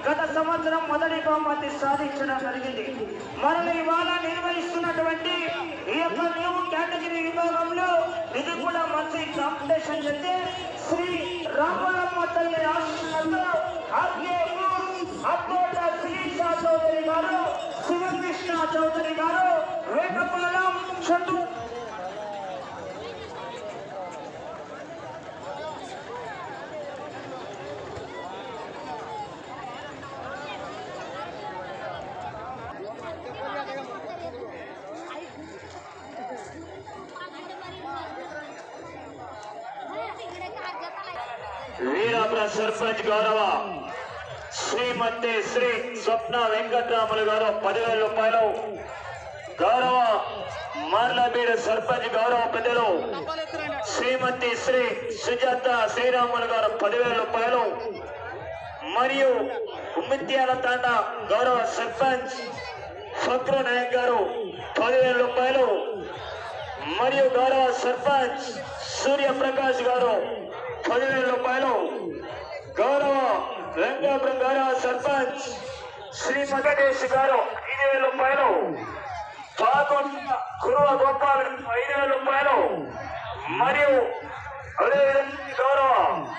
గత సంవత్సరం మొదటి బహుమతి సాధించడం జరిగింది మరల ఇవాళ నిర్వహిస్తున్నటువంటి ఈ యొక్క న్యూ కేటగిరీ విభాగంలో ఇది కూడా మంచి కాంపిటీషన్ చేస్తే శ్రీ రామలమ్మ తల్లి ఆశీస్సులతో ఆర్కే అబ్బోట శ్రీషా చౌదరి గారు శివకృష్ణ చౌదరి గారు వేటపాలెం చందు వీరాపుర సర్పంచ్ గౌరవ శ్రీమతి శ్రీ స్వప్న వెంకట్రాములు గారు పదివేల రూపాయలు గౌరవ మార్లబీడు సర్పంచ్ గౌరవ పెద్దలు శ్రీమతి శ్రీ సుజాత శ్రీరాములు గారు పదివేల రూపాయలు మరియు ఉమ్మిత్యాల తాండ గౌరవ సర్పంచ్ ఫక్రు నాయక్ గారు పదివేల రూపాయలు మరియు గౌరవ సర్పంచ్ సూర్యప్రకాష్ గారు పదివేల రూపాయలు గౌరవ వెంకటాపురం గౌరవ సర్పంచ్ శ్రీ వెంకటేష్ గారు ఐదు వేల రూపాయలు పాల్గొన్న కురువ గోపాల్ ఐదు వేల రూపాయలు మరియు అదేవిధంగా గౌరవ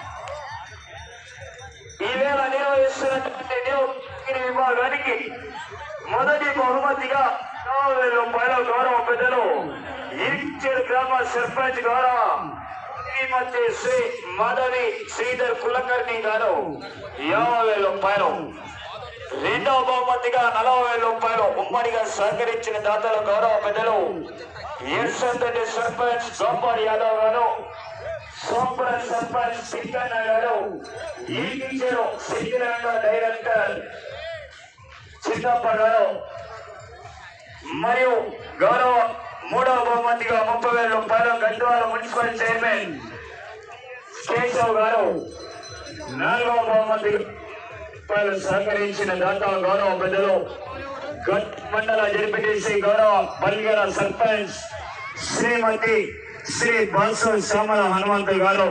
ఈవేళ నిర్వహిస్తున్నటువంటి న్యూ విభాగానికి మొదటి బహుమతిగా నలభై వేల రూపాయల గౌరవ పెద్దలు ఇరిచేడు గ్రామ సర్పంచ్ గౌరవ శ్రీమతి శ్రీ మాధవి శ్రీధర్ కులకర్ణి గారు యాభై వేల రూపాయలు రెండవ బహుమతిగా నలభై వేల రూపాయలు ఉమ్మడిగా సహకరించిన దాతలు గౌరవ పెద్దలు ఎర్సందటి సర్పంచ్ గోపాల్ యాదవ్ గారు సోంపురం సర్పంచ్ సింగన్న గారు ఈగిచ్చారు సిద్ధిరంగ డైరెక్టర్ చిన్నప్ప గారు మరియు గౌరవ మూడవ బహుమతిగా ముప్పై వేల రూపాయలు గద్వాల మున్సిపల్ చైర్మన్ కేశవ్ గారు నాలుగవ బహుమతి రూపాయలు సహకరించిన దాత గౌరవ పెద్దలు గట్ మండల జడ్పీటీసీ గౌరవ బల్గర సర్పంచ్ శ్రీమతి శ్రీ బాన్సు శ్యామల హనుమంతు గారు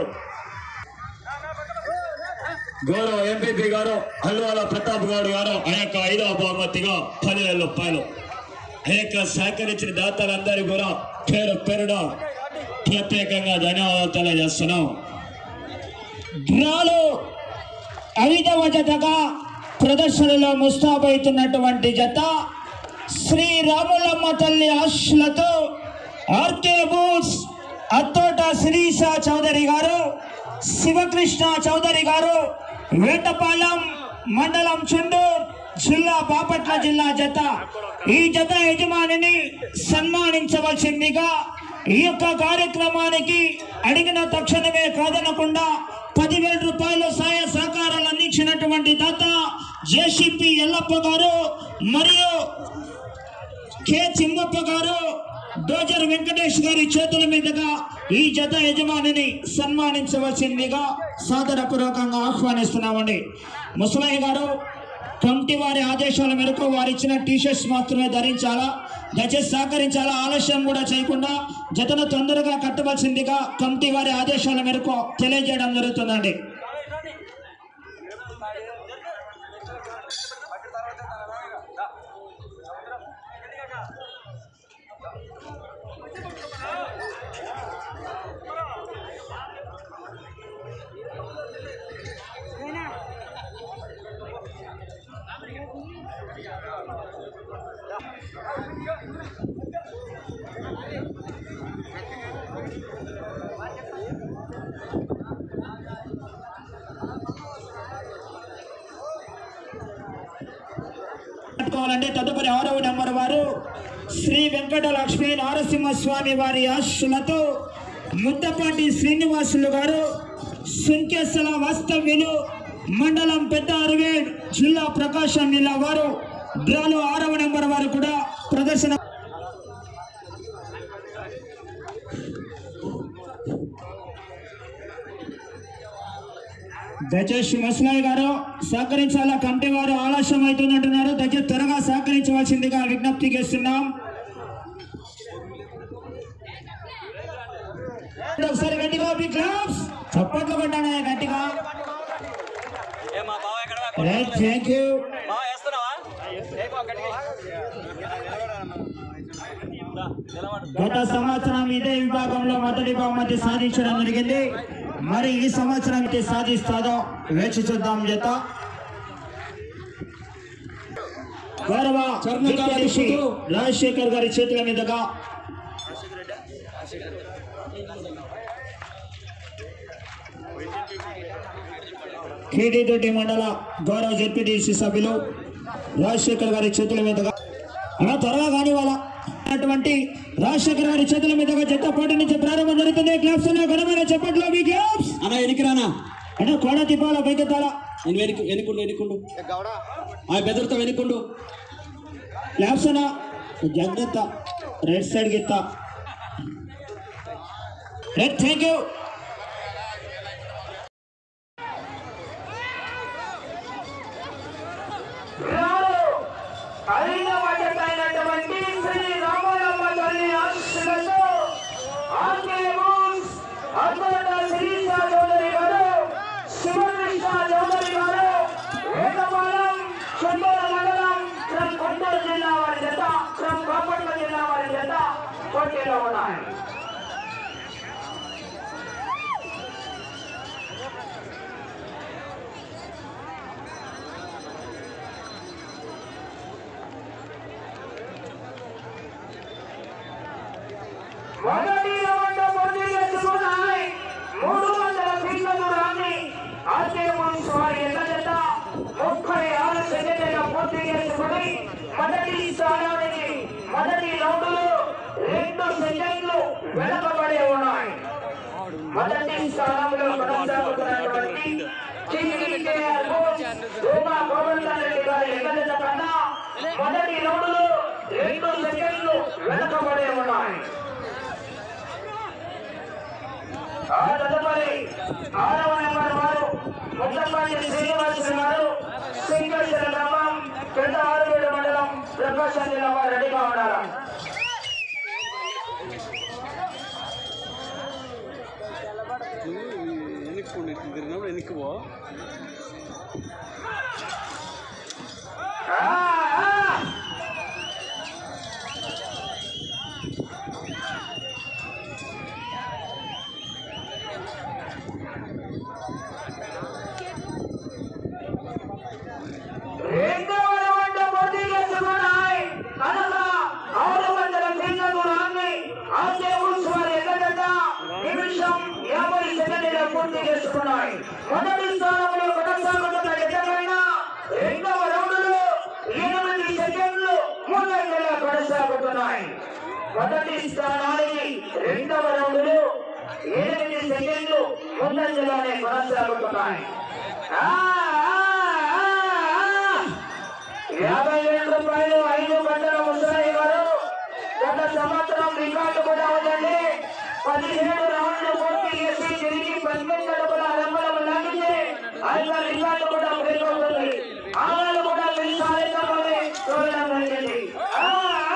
గౌరవ ఎంపీపీ గారు అల్వాల ప్రతాప్ గౌడ్ గారు ఆ యొక్క ఐదవ బహుమతిగా పదివేల రూపాయలు ఆ యొక్క సహకరించిన దాతలందరికీ కూడా పేరు పేరున ప్రత్యేకంగా ధన్యవాదాలు తెలియజేస్తున్నాం డ్రాలో ఐదవ జతగా ప్రదర్శనలో ముస్తాబైతున్నటువంటి జత శ్రీ రాములమ్మ తల్లి ఆశలతో ఆర్కే బూస్ అత్తోట శిరీష చౌదరి గారు శివకృష్ణ చౌదరి గారు వేటపాలెం మండలం చుండూర్ జిల్లా బాపట్ల జిల్లా జత ఈ జత యజమానిని సన్మానించవలసిందిగా ఈ యొక్క కార్యక్రమానికి అడిగిన తక్షణమే కాదనకుండా పదివేల రూపాయల సాయ సహకారాలు అందించినటువంటి దాత జేసీపీ ఎల్లప్ప గారు మరియు కె చిమ్మప్ప గారు డోజర్ వెంకటేష్ గారి చేతుల మీదుగా ఈ జత యజమానిని సన్మానించవలసిందిగా సాదరపూర్వకంగా ఆహ్వానిస్తున్నామండి ముసలయ్య గారు కమిటీ వారి ఆదేశాల మేరకు వారు ఇచ్చిన టీషర్ట్స్ మాత్రమే ధరించాలా దయచేసి సహకరించాలా ఆలస్యం కూడా చేయకుండా జతను తొందరగా కట్టవలసిందిగా కమిటీ వారి ఆదేశాల మేరకు తెలియజేయడం జరుగుతుందండి పట్టుకోవాలంటే తదుపరి ఆరవ నెంబర్ వారు శ్రీ వెంకట లక్ష్మీ నారసింహస్వామి వారి ఆశులతో ముద్దపాటి శ్రీనివాసులు గారు సుంకెసల వాస్తవ్యులు మండలం పెద్ద అరవేడ్ జిల్లా ప్రకాశం జిల్లా వారు డ్రాలో ఆరవ నెంబర్ వారు కూడా ప్రదర్శన దయచేసి ముసలాయి గారు సహకరించాలా కమిటీ వారు ఆలస్యం అవుతుందంటున్నారు దయచేసి త్వరగా సహకరించవలసిందిగా విజ్ఞప్తి చేస్తున్నాం ఒకసారి గట్టిగా మీ క్లాప్స్ చప్పట్లు కొట్టాను గట్టిగా ఏ మా బావ ఎక్కడ రైట్ థ్యాంక్ యూ గత సంవత్సరం ఇదే విభాగంలో మొదటి బహుమతి సాధించడం జరిగింది మరి ఈ సంవత్సరం ఇది సాధిస్తాదో వేచి చూద్దాం జత గౌరవ విద్యార్థి రాజశేఖర్ గారి చేతుల మీదుగా కేటీతోటి మండల గౌరవ జెడ్పీటీసీ సభ్యులు రాజశేఖర్ గారి చేతుల మీదుగా అలా త్వరగా కాని వాళ్ళ అటువంటి రాజశేఖర్ గారి చేతుల మీదుగా జట్ట పోటీ నుంచి ప్రారంభం జరుగుతుంది క్లాప్స్ ఉన్న ఘనమైన చెప్పట్లో మీ క్లాప్స్ అన్న ఎనికిరానా అంటే కోడ తిప్పాల పైకెత్తాల నేను వెనుక వెనుకుండు వెనుకుండు ఆ బెదర్తో వెనుకుండు క్లాప్స్ అన్న జాగ్రత్త రైట్ సైడ్ గిత్త రైట్ థ్యాంక్ యూ రారు ఐదవ జతైనటువంటి శ్రీ రామలమ్మ తల్లి ఆశీస్సులతో ఆర్కేఎస్ అద్భుత శిరీష చౌదరి గారు శివకృష్ణ చౌదరి గారు వేదపాలెం చుండూరు మండలం క్రమ్ గుంటూరు జిల్లా వారి జత క్రమ్ బాపట్ల జిల్లా వారి జత పోటీలో ఉన్నాయి మొదటి రౌండ్ పూర్తి చేసుకున్నాయి మూడు వందల ఫీట్ల దూరాన్ని ఆర్కే మున్స్ వారి ఎల్ల జత ముప్పై ఆరు సెకండ్ల పూర్తి చేసుకుని మొదటి స్థానానికి మొదటి రౌండ్లో రెండు సెకండ్లు వెనకబడి ఉన్నాయి మొదటి స్థానంలో కొనసాగుతున్నటువంటి టీవీకేఆర్ బోస్ రూపా గోవిందారెడ్డి గారి ఎల్ల జత కన్నా మొదటి రౌండ్లో రెండు సెకండ్లు వెనకబడి ఉన్నాయి ఆ తదుపరి ఆరవ నెంబర్ వారు ముద్దపల్లి శ్రీనివాస్ గారు సింగేశ్వర గ్రామం పెద్ద ఆరుగేడు మండలం ప్రకాశం జిల్లా వారు రెడీగా ఉన్నారు వెనుక్కుండు తిరిగినప్పుడు వెనక్కి పో ఆ, ఆ! రెండవ రౌండ్ పూర్తి చేసుకున్నాయి అనగా ఆరు వందల ఫీట్ల దూరాన్ని ఆర్కే వారి ఎల్లగడ్డ నిమిషం యాభై సెకండ్ల పూర్తి చేసుకున్నాయి మొదటి స్థానంలో కొనసాగుతున్న ఎద్దకైనా రెండవ రౌండ్లో ఎనిమిది సెకండ్లు ముందంజలో కొనసాగుతున్నాయి మొదటి స్థానానికి రెండవ రౌండ్లో ఎనిమిది సెకండ్లు ముందంజలోనే కొనసాగుతున్నాయి ఆ, ఆ, ఆ, ఆ! యాభై వేల రూపాయలు ఐదు గంటల ముసలి గారు గత సంవత్సరం రికార్డు కూడా ఉందండి పదిహేడు రౌండ్లు పూర్తి చేసి తిరిగి పద్దెనిమిది అడుగుల రంగులు లాగితే ఆయన రికార్డు కూడా బ్రేక్ అవుతుంది ఆమెలు కూడా మీరు సాధించాలని చూడడం జరిగింది ఆ, ఆ!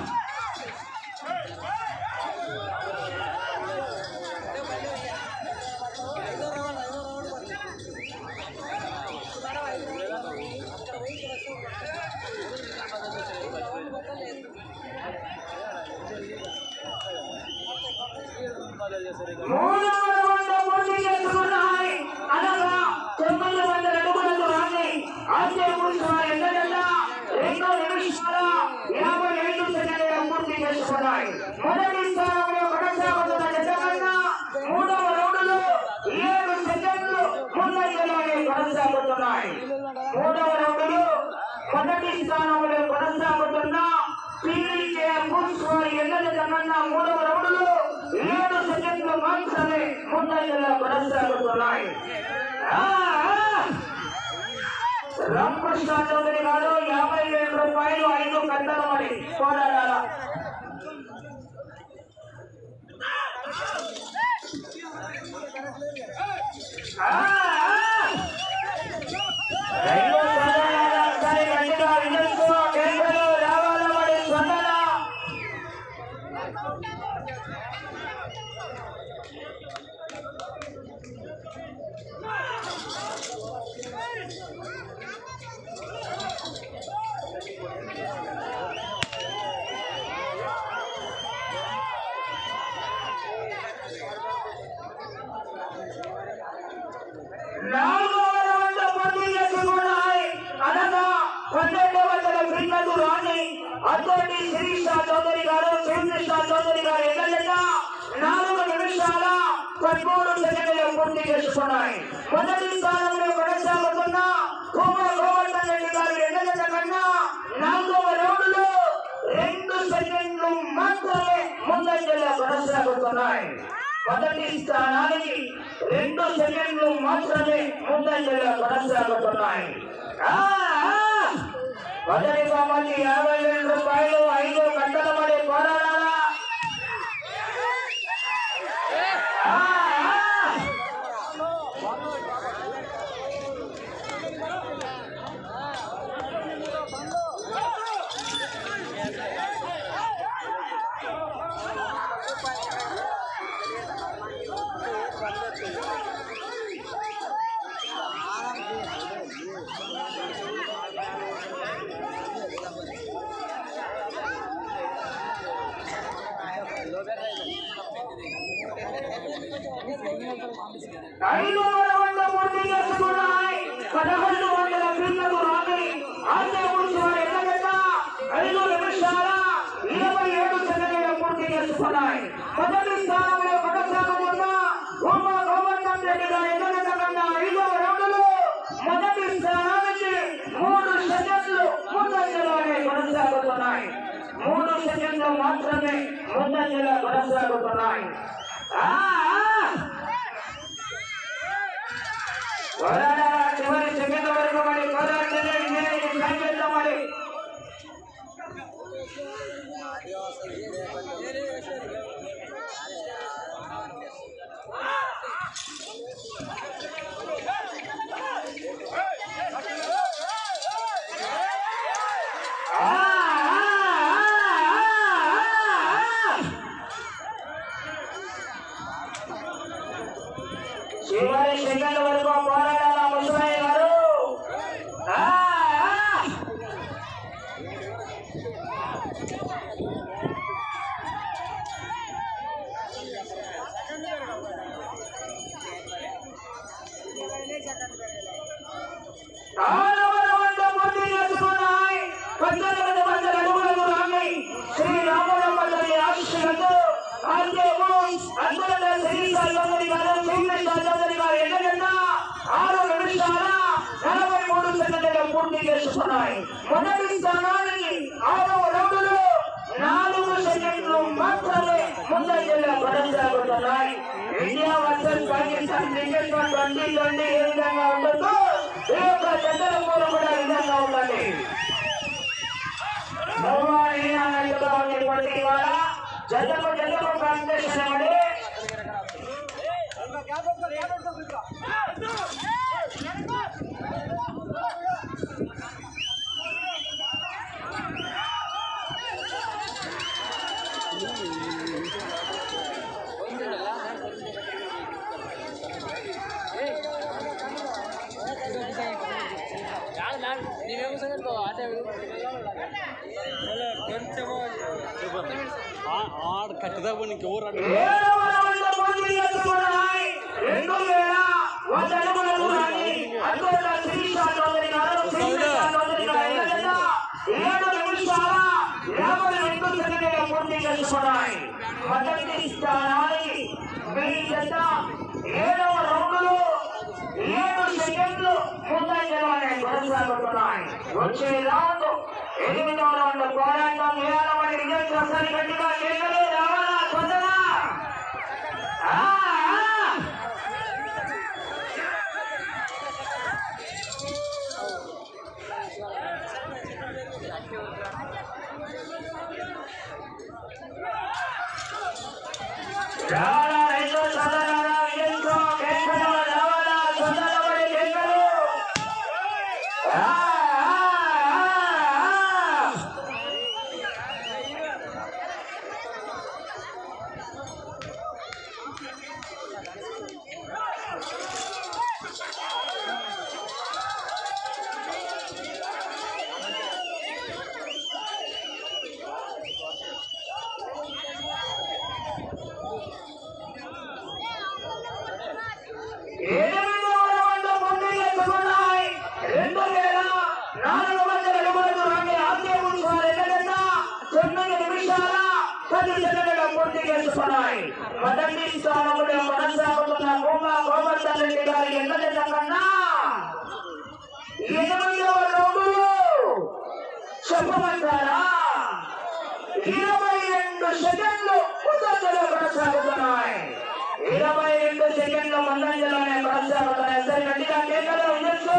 మూడవ రౌండ్ పూర్తి చేసుకున్నాయి అనగా తొమ్మిది వందల అడుగుల దూరాన్ని ఆర్కే వారి ఎల్లగడ్డ రెండు నిమిషాల యాభై ఐదు సెకండ్ల పూర్తి చేసుకున్నాయి మొదటి స్థానంలో కొనసాగుతున్న జతకన్నా మూడవ రౌండ్లో ఏడు సెకండ్లు ముందంజలోనే కొనసాగుతున్నాయి మూడవ రౌండ్లో మొదటి స్థానంలో కొనసాగుతున్న పీవీకే బుల్స్ వారి ఎన్నది కన్నా మూడవ రౌండ్లో ఏడు సెకండ్లు మాత్రమే ముందంజలో కొనసాగుతున్నాయి ఆ, ఆ! రామకృష్ణ చౌదరి గారు యాభై వేల రూపాయలు ఐదు గంటల మరి పోరాడాల ఆ, ఆ! రెండు సదనాల ఒకసారి గట్టిగా వినొచ్చు. కేంద్రంలో రావాల మరి స్పందన. నాలుగో రౌండ్ పోటీగా ఉన్నాయి అనగా పన్నెండు వందల క్రికెట్ రాణి అతోటి శిరీష చౌదరి గారు శ్రీకృష్ణ చౌదరి గారు ఎగలట నాలుగు నిమిషాల పదమూడు సెకండ్లు పూర్తి చేసుకున్నాయి మొదటి స్థానంలో కొనసాగుతున్న కుమ్మ గోవర్ధన్ రెడ్డి గారు ఎగలట కన్నా నాలుగవ రౌండ్లో రెండు సెకండ్లు మాత్రమే ముందంజలో కొనసాగుతున్నాయి మొదటి స్థానానికి రెండు సెకండ్లు మాత్రమే ముందంజలో కొనసాగుతున్నాయి ఆ, ఆ! మొదటి బహుమతి యాభై వేల రూపాయలు ఐదు గంటల పడి పోరాడాలా ఆ, ఆ! ఐదు వందల పూర్తి చేసుకున్నాయి పదకొండు వందల క్రికెట్ రాని ఆంధ్ర వారు ఎన్నగంట ఐదు నిమిషాల ఇరవై ఏడు సెకండ్లు పూర్తి చేసుకున్నాయి మొదటి స్థానంలో కొనసాగుతున్న ఉమ్మ గోవర్ధన్ రెడ్డి గారు ఎన్నగంట కన్నా ఐదవ రౌండ్లో మొదటి స్థానానికి మూడు సెకండ్లు ముందంజలోనే కొనసాగుతున్నాయి మూడు సెకండ్లు మాత్రమే ముందంజలో కొనసాగుతున్నాయి ఆ, ఆ! పోరాడాలా చివరి సెకండ్ వరకు మరి పోరాటమే విజయానికి సాధ్యం మరి ఆ, ఆ, ఆ, ఆ, ఆ. చివరి సెకండ్ వరకు పోరాడాల ముసలయ్య గారు ఆ, ఆ. ఆరవ రౌండ్ పూర్తి చేసుకున్నాయి. పద్దెనిమిది వందల అడుగులకు రాని శ్రీ రామరామల్లి ఆశీస్సులతో ఆర్కేఓ అద్భుత శిరీష చౌదరి గారు శ్రీకృష్ణ చౌదరి గారు ఎన్నగంట ఆరు నిమిషాల నలభై మూడు సెకండ్లు పూర్తి చేసుకున్నాయి మొదటి స్థానానికి ఆరవ రౌండ్లో నాలుగు సెకండ్లు మాత్రమే ముందంజలో కొనసాగుతున్నాయి India versus Pakistan cricket twenty twenty ఏ విధంగా ఉంటుందో ఈ యొక్క జతల మూడు కూడా ఈ విధంగా ఉండండి బహుమానీయంగా ఉండేటువంటి ఇవాళ జతకు జతకు కాంపిటీషన్ ఇవ్వండి ఆడ కట్టుదా నీకు ఎవరు అడ్డు ఏడవ రౌండ్ పూర్తి చేసుకున్నాయి. రెండు వేల వంద అడుగుల దూరాన్ని అద్భుత శిరీష చౌదరి గారు, శ్రీకృష్ణ చౌదరి గారు ఎదురుగా ఏడు నిమిషాల యాభై రెండు సెకండ్లు పూర్తి చేసుకున్నాయి. మొదటి స్థానానికి మీ జత ఏడవ రౌండ్లో ఏడు సెకండ్లు ముందంజలోనే కొనసాగుతున్నాయి వచ్చే రౌండ్ ఎనిమిదవ రౌండ్ పోరాటం వేయాలని విజయం చేస్తాను గట్టిగా కేకలు రావాలా కొందరా ఆ, ఆ. రావాలా రైతు సోదరులారా, విజయంతో కేకలు రావాలా సోదరులబడి కేకలు ఆ, ఆ, ఆ, ఆ. మొదటి స్థానంలో కొనసాగుతున్న భూమా గోవర్ధన్ రెడ్డి గారి ఎన్నదట కన్నా ఎనిమిదవ రౌండ్లో చెప్పమంటారా ఇరవై రెండు సెకండ్లు ముందంజలో కొనసాగుతున్నాయి ఇరవై రెండు సెకండ్లు ముందంజలోనే కొనసాగుతున్నాయి సరే గట్టిగా కేకలు వినొచ్చు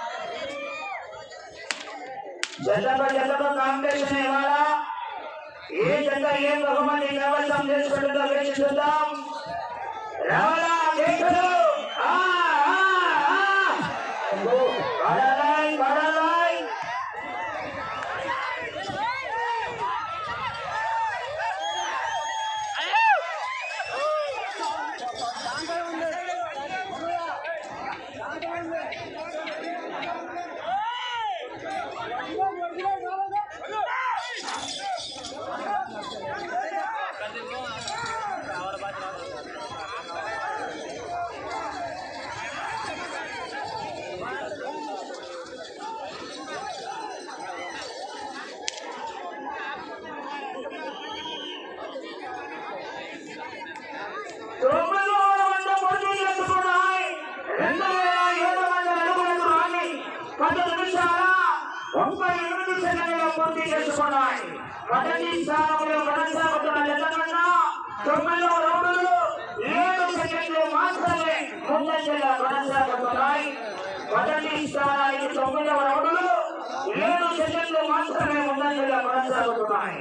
జతకు జతకు కాంపిటీషన్ ఇవ్వాలా ఏ జత ఏం బహుమతి కైవసం చేసుకుంటుందో వేచి చూద్దాం రావాలా కేకలు ఆ, ఆ, ఆ. పడాలాయ్, పడాలాయ్. తొమ్మిది వందల పోటీ చేసుకున్నాయి రెండు వేల ఏడు వందల అడుగులకు రాని పది నిమిషాల ముప్పై ఎనిమిది సెకండ్ల పూర్తి చేసుకున్నాయి మొదటి స్థానంలో కొనసాగుతున్న జత కన్నా తొమ్మిదవ రౌండ్లు ఏడు సెకండ్లు మాత్రమే ముందంజలో కొనసాగుతున్నాయి మొదటి స్థానానికి తొమ్మిదవ రౌండ్లు ఏడు సెకండ్లు మాత్రమే ముందంజలో కొనసాగుతున్నాయి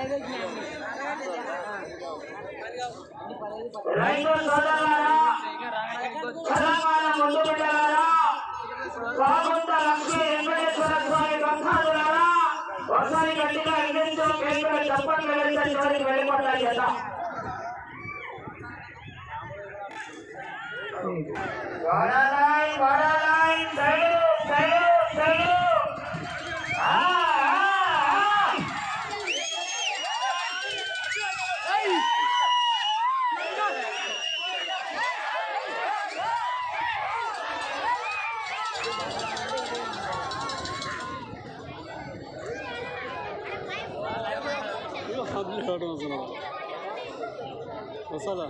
రైతు సోదరులారా తెలంగాణ ముందు బిడ్డలారా బాగుంట లక్ష్మీ వెంకటేశ్వర స్వామి భక్తాదులారా ఒకసారి గట్టిగా ఇంగ్లీష్ కేంద్ర చప్పట్లు వెళ్తే చివరికి వెళ్ళిపోతాయి కదా వాడాలాయ్ వాడాలాయ్ సైడు సైడు సైడు ఆ ఆ ఆ వస్తుందా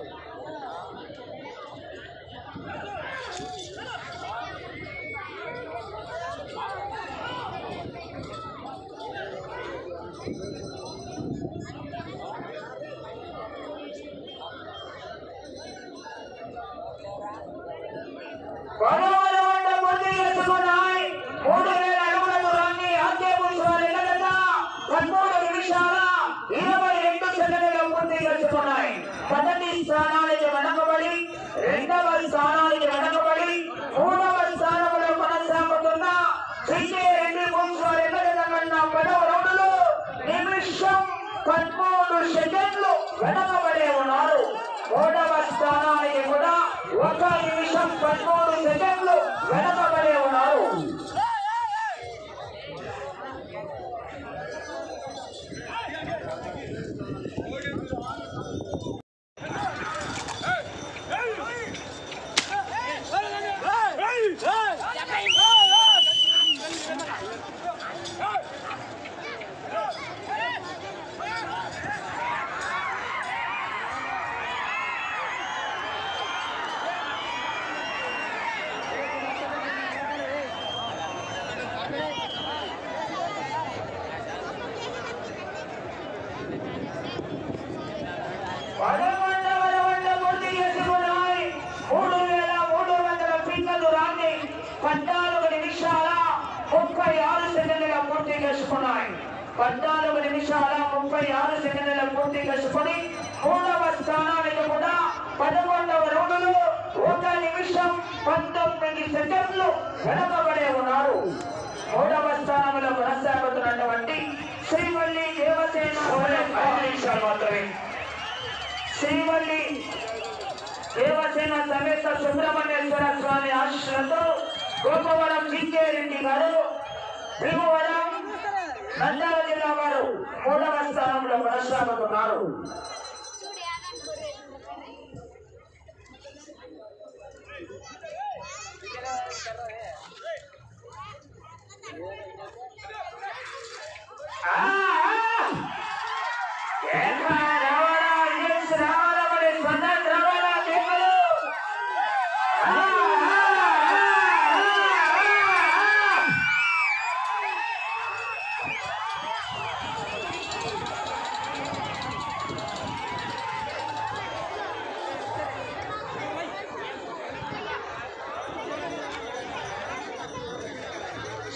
పదమూడు వందల మంది ఎత్తుకున్నాయి మూడు వేల అడుగుల దూరాన్ని ఆర్కే పురుషులు ఎల్లగడ్డ పదమూడు నిమిషాల ఇరవై రెండు సెకండ్ల పూర్తి చేసుకున్నాయి మొదటి స్థానానికి వెనకబడి రెండవ స్థానానికి వెనకబడి మూడవ స్థానంలో కొనసాగుతున్న శ్రీ రెండు పురుషులు ఎల్లగడ్డ కన్నా పదవ రౌండ్లు నిమిషం పదమూడు సెకండ్లు వెనకబడి ఉన్నారు మూడవ స్థానానికి కూడా ఒక నిమిషం పదమూడు సెకండ్లు వెనకబడి ఉన్నారు పదకొండవ రౌండ్ పూర్తి చేసుకున్నాయి మూడు వేల మూడు వందల పిక్కలు రాని పద్నాలుగు నిమిషాల ముప్పై ఆరు సెకండ్ల పూర్తి చేసుకున్నాయి పద్నాలుగు నిమిషాల ముప్పై ఆరు సెకండ్ల పూర్తి చేసుకుని మూడవ స్థానానికి కూడా పదకొండవ రౌండ్లు ఒక నిమిషం పంతొమ్మిది సెకండ్లు వెనకబడే ఉన్నారు మూడవ స్థానంలో కొనసాగుతున్నటువంటి శ్రీవల్లి దేవసేన ఐదు నిమిషాలు మాత్రమే శ్రీవల్లి దేవసేన సమేత సుబ్రహ్మణ్యేశ్వర స్వామి ఆశీస్సులతో గోపవరం జింకేరెడ్డి గారు భీమవరం నంద్యాల జిల్లా వారు మూడవ స్థానంలో కొనసాగుతున్నారు ఆ, ఆ! ఏమ్మా, రావాలా, ఇంగ్లీష్ రావాలా మరి స్పందన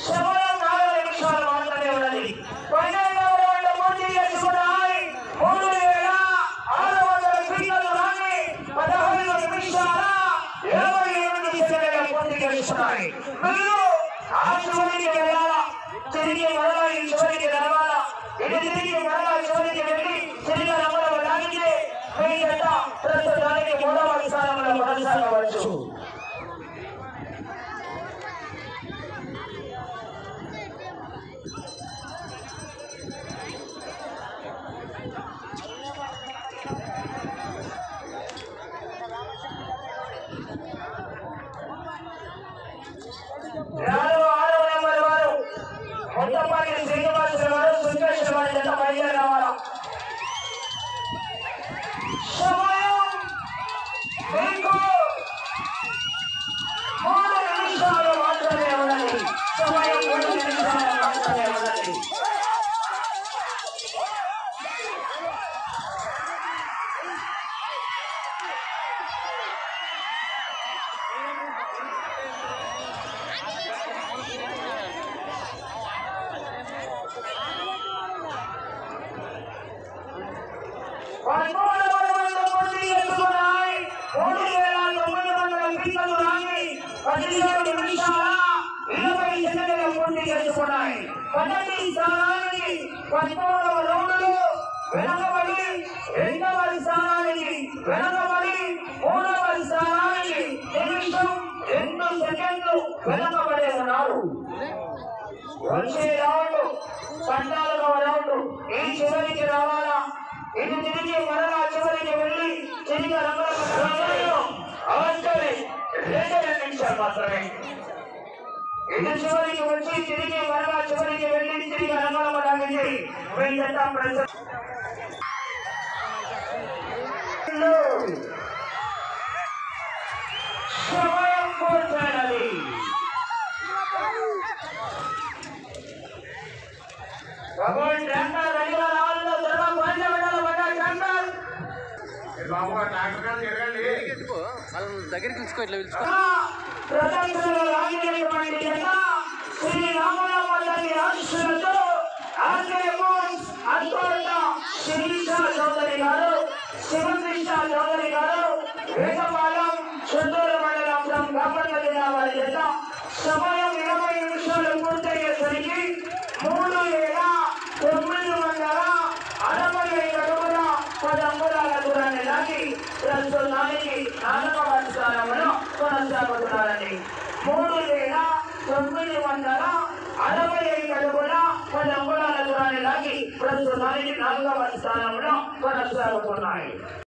సమయం నాలుగు నిమిషాలు మాత్రమే ఉన్నది పన్నెండవ రౌండ్ పూర్తి చేసుకున్నాయి మూడు వేల ఆరు వందల క్రీడలు రాని పదహైదు నిమిషాల ఇరవై ఎనిమిది సెకండ్ల పూర్తి చేసుకున్నాయి మీరు ఆ చివరికి వెళ్ళాలా తిరిగి మరలా ఈ చివరికి రావాలా ఇది తిరిగి మరలా చివరికి వెళ్ళి తిరిగి రమ్మడం లాగితే మీ జత ప్రస్తుతానికి మూడవ స్థానంలో కొనసాగవచ్చు నాలుగు ఆరవ నెంబర్ వారు మొట్టపాటి శ్రీనివాసులు వారు సుంకేశ్వర వారి జత బయలుదేరి రావాలా సమయం మీకు మూడు నిమిషాలు మాత్రమే ఉన్నది సమయం మూడు నిమిషాలు మాత్రమే ఉన్నది పదమూడు వందల మంది ఎత్తుకున్నాయి మూడు వేల తొమ్మిది వందల క్రీడలు రాని పదిహేడు నిమిషాల ఇరవై సెకండ్ల పూర్తి చేసుకున్నాయి మొదటి స్థానానికి పదమూడవ రౌండ్లు వెనకబడి రెండవ స్థానానికి వెనకబడి మూడవ స్థానానికి నిమిషం రెండు సెకండ్లు వెనకబడి ఉన్నారు వచ్చే రౌండ్ పద్నాలుగవ రౌండ్ ఈ చివరికి రావాలా ఇది తిరిగి మరలా చివరికి వెళ్ళి తిరిగి రంగంలో అవసరం రెండే నిమిషాలు మాత్రమే ఇది చివరికి వచ్చి తిరిగి మరలా చివరికి వెళ్ళి తిరిగి రంగంలో లాగింది వీళ్ళంతా ప్రజలు సమయం పూర్తయినది భగవాన్ ట్యాంకర్ రెడీగా రావాలో త్వరగా పాయింట్ల పెట్టాలి పడ్డా ట్యాంకర్ వాళ్ళని దగ్గరికి పిలుచుకో ఇట్లా పిలుచుకో ప్రపంచంలో రాగినటువంటి జత శ్రీ రామరామ తల్లి ఆశీస్సులతో ఆంధ్రయ బోన్స్ అనుకోట శిరీష చౌదరి గారు శివకృష్ణ చౌదరి గారు వేగపాలెం చుట్టూరు మండలం ఫ్రం బాపట్ల జిల్లా వారి జత సమయం ఇరవై నిమిషాలు పూర్తయ్యేసరికి మూడు వేల తొమ్మిది వందల అరవై ఐదు అడుగుల పది అంగుళాల దూరాన్ని దాటి ప్రస్తుతానికి నాలుగవ స్థానంలో కొనసాగుతున్నారండి మూడు వేల తొమ్మిది వందల అరవై ఐదు అడుగుల పది అంగుళాల దూరాన్ని దాటి ప్రస్తుతానికి నాలుగవ స్థానంలో కొనసాగుతున్నాయి